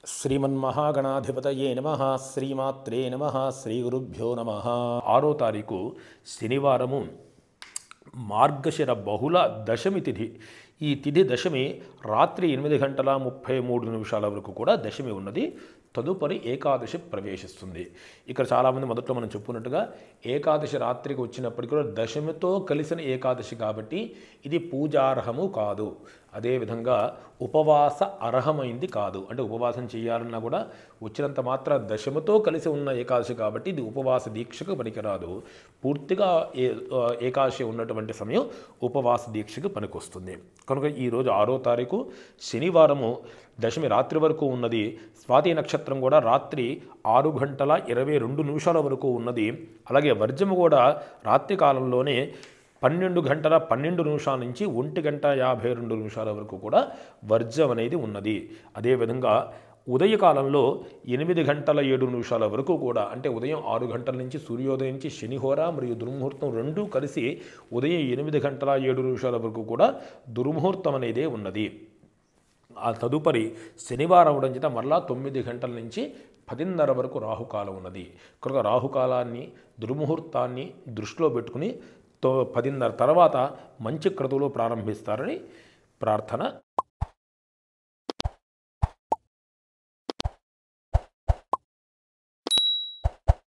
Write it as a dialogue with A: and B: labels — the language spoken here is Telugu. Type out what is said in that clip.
A: శ్రీమన్మహాగణాధిపతయే నమ శ్రీమాత్రే నమ శ్రీ గురుభ్యో నమ ఆరో తారీఖు శనివారము మార్గశిర బహుళ దశమి తిథి ఈ తిథి దశమి రాత్రి ఎనిమిది గంటల ముప్పై మూడు నిమిషాల వరకు కూడా దశమి ఉన్నది తదుపరి ఏకాదశి ప్రవేశిస్తుంది ఇక్కడ చాలామంది మొదట్లో మనం చెప్పుకున్నట్టుగా ఏకాదశి రాత్రికి వచ్చినప్పటికీ కూడా దశమితో కలిసిన ఏకాదశి కాబట్టి ఇది పూజార్హము కాదు అదేవిధంగా ఉపవాస అర్హమైంది కాదు అంటే ఉపవాసం చేయాలన్నా కూడా వచ్చినంత మాత్ర దశమితో కలిసి ఉన్న ఏకాదశి కాబట్టి ఇది ఉపవాస దీక్షకు పనికిరాదు పూర్తిగా ఏ ఆ, ఏకాదశి ఉన్నటువంటి సమయం ఉపవాస దీక్షకు పనికొస్తుంది కనుక ఈరోజు ఆరో తారీఖు శనివారము దశమి రాత్రి వరకు ఉన్నది స్వాతి నక్షత్రం కూడా రాత్రి ఆరు గంటల ఇరవై రెండు నిమిషాల వరకు ఉన్నది అలాగే వర్జము కూడా రాత్రి కాలంలోనే పన్నెండు గంటల పన్నెండు నిమిషాల నుంచి ఒంటి గంట యాభై రెండు నిమిషాల వరకు కూడా వర్జం అనేది ఉన్నది అదేవిధంగా ఉదయకాలంలో ఎనిమిది గంటల ఏడు నిమిషాల వరకు కూడా అంటే ఉదయం ఆరు గంటల నుంచి సూర్యోదయం నుంచి శనిహోర మరియు దుర్ముహూర్తం రెండూ కలిసి ఉదయం ఎనిమిది గంటల ఏడు నిమిషాల వరకు కూడా దుర్ముహూర్తం అనేదే ఉన్నది ఆ తదుపరి శనివారం అవడం చేత మరలా తొమ్మిది గంటల నుంచి పదిన్నర వరకు రాహుకాలం ఉన్నది కనుక రాహుకాలాన్ని దుర్ముహూర్తాన్ని దృష్టిలో పెట్టుకుని తో పదిన్నర తర్వాత మంచి క్రతువులు ప్రారంభిస్తారని ప్రార్థన